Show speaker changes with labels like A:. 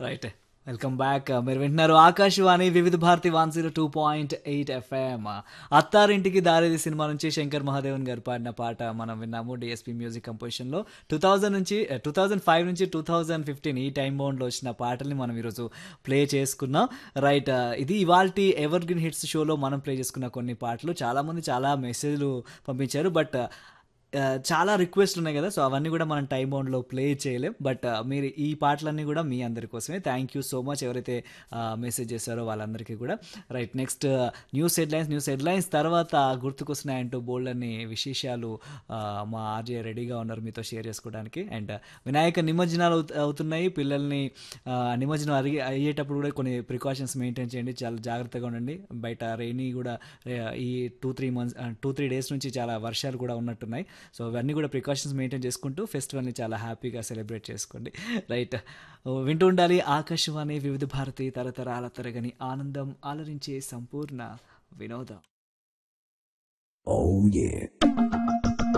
A: Right welcome back మీరు వింటున్నారు Akashvani Vividha Bharati one zero two point eight FM Attarintiki Daredi cinema నుంచి శంకర్ మహాదేవన్ గారు పాడిన పాట మనం విన్నాము డిఎస్పి మ్యూజిక్ కంపోజిషన్లో టూ థౌజండ్ నుంచి టూ థౌజండ్ ఫైవ్ నుంచి టూ థౌజండ్ ఫిఫ్టీన్ ఈ టైం బౌండ్లో వచ్చిన పాటల్ని మనం ఈరోజు ప్లే చేసుకున్నాం రైట్ ఇది ఇవాల్టి ఎవర్ గ్రీన్ హిట్స్ షోలో మనం ప్లే చేసుకున్న కొన్ని పాటలు చాలామంది చాలా మెసేజ్లు పంపించారు బట్ ఆ, చాలా రిక్వెస్ట్ ఉన్నాయి కదా సో అవన్నీ కూడా మనం టైం బౌండ్లో ప్లే చేయలేం బట్ ఆ, మీరు ఈ పాటలన్నీ కూడా మీ అందరి కోసమే థ్యాంక్ యూ సో మచ్ ఎవరైతే మెసేజ్ చేశారో వాళ్ళందరికీ కూడా right next news headlines news headlines తర్వాత గుర్తుకొస్తున్నాయంటూ బోల్డ్ అన్ని విశేషాలు ఆ, మా ఆర్జే రెడీగా ఉన్నారు మీతో షేర్ చేసుకోవడానికి అండ్ వినాయక నిమజ్జనాలు అవుత- అవుతున్నాయి పిల్లల్ని ఆ, నిమజ్జనం అరిగి అయ్యేటప్పుడు కూడా కొన్ని ప్రికాషన్స్ మెయింటైన్ చేయండి చాలా జాగ్రత్తగా ఉండండి బయట రెయినీ కూడా ఆ, ఈ two three months two three days నుంచి చాలా వర్షాలు కూడా ఉన్నట్టున్నాయి సో ఇవన్నీ కూడా ప్రికాషన్స్ మెయింటైన్ చేసుకుంటూ ఫెస్టివల్ని చాలా హ్యాపీగా సెలబ్రేట్ చేసుకోండి రైట్ వింటూ ఉండాలి ఆకాశవాణి వివిధ భారతి తరతరాల తరగని ఆనందం ఆలరించే సంపూర్ణ వినోదం
B: Oh yeah.